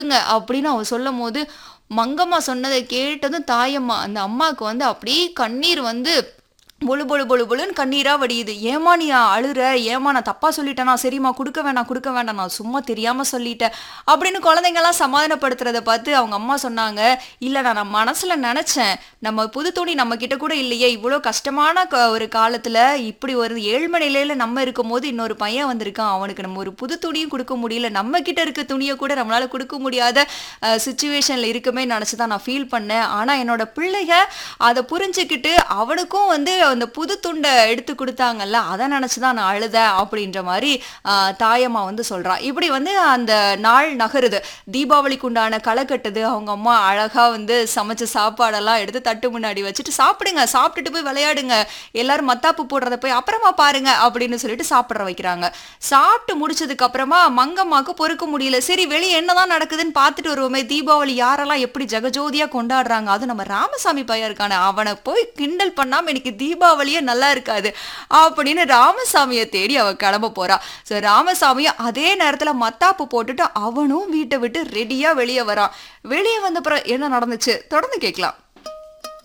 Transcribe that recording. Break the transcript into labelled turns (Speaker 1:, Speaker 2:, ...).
Speaker 1: ங்க அப்படின்னு அவ சொல்லும்போது, மங்கம்மா சொன்னத கேட்டதும் தாயம்மா, அந்த அம்மாக்கு வந்து அப்படியே கண்ணீர் வந்து பொழு பொழு பொழு பொழுன்னு கண்ணீரா வடியுது. "ஏம்மா நீ அழுற? ஏம்மா நான் தப்பா சொல்லிட்டேனா? சரிம்மா குடுக்க வேணாம், குடுக்க வேண்டாம். நான் சும்மா தெரியாம சொல்லிட்டேன்." அப்படின்னு குழந்தைங்கலாம் சமாதானப்படுத்துறத பார்த்து அவங்க அம்மா சொன்னாங்க, "இல்ல நான் மனசுல நெனச்சேன். நம்ம புது துணி நம்ம கிட்ட கூட இல்லையே. இவ்ளோ கஷ்டமான க ஒரு காலத்துல இப்படி ஒரு ஏழ்மை நிலையில நம்ம இருக்கும்போது, இன்னொரு பையன் வந்திருக்கான். அவனுக்கு நம்ம ஒரு புது துணியும் குடுக்க முடியல. நம்ம கிட்ட இருக்க துணிய கூட நம்மளால குடுக்க முடியாத அ சிச்சுவேஷன்ல இருக்கமேன்னு நெனச்சு தான் நான் ஃபீல் பண்ணேன். ஆனா என்னோட பிள்ளைக அத புரிஞ்சுக்கிட்டு, அவனுக்கும் வந்து அந்த புது துண்ட எடுத்து குடுத்தாங்கல்ல, அத நெனச்சு தான் நான் அழுதேன்." அப்படின்ற மாரி அ தாயம்மா வந்து சொல்றா. இப்படி வந்து அந்த நாள் நகருது. தீபாவளிக்கு உண்டான களை கட்டுது. அவங்க அம்மா அழகா வந்து சமைச்ச சாப்பாடெல்லாம் எடுத்து தட்டு முன்னாடி வச்சுட்டு, "சாப்பிடுங்க. சாப்பிட்டுட்டு போய் விளையாடுங்க. எல்லாரும் மத்தாப்பு போடுறத போய் அப்புறமா பாருங்க." அப்படின்னு சொல்லிட்டு சாப்பிட வைக்கிறாங்க. சாப்பிட்டு முடிச்சதுக்கு அப்புறமா மங்கம்மாக்கு பொறுக்க முடியல. சரி வெளிய என்னதான் நடக்குதுன்னு பார்த்துட்டு வருவோமே. தீபாவளி யாரெல்லாம் எப்படி ஜெகஜோதியா கொண்டாடுறாங்க. அதுவும் நம்ம ராமசாமி பையன் இருக்கானே, அவன போய் கிண்டல் பண்ணாம இன்னைக்கு தீபாவளியே நல்லா இருக்காது. அப்படின்னு ராமசாமிய தேடி அவ கெளம்ப போறா. ஸோ ராமசாமியும் அதே நேரத்துல மத்தாப்பு போட்டுட்டு அவனும் வீட்ட விட்டு ரெடியா வெளிய வரான். வெளிய வந்தப்புறம் என்ன நடந்துச்சு? தொடர்ந்து கேட்கலாம்.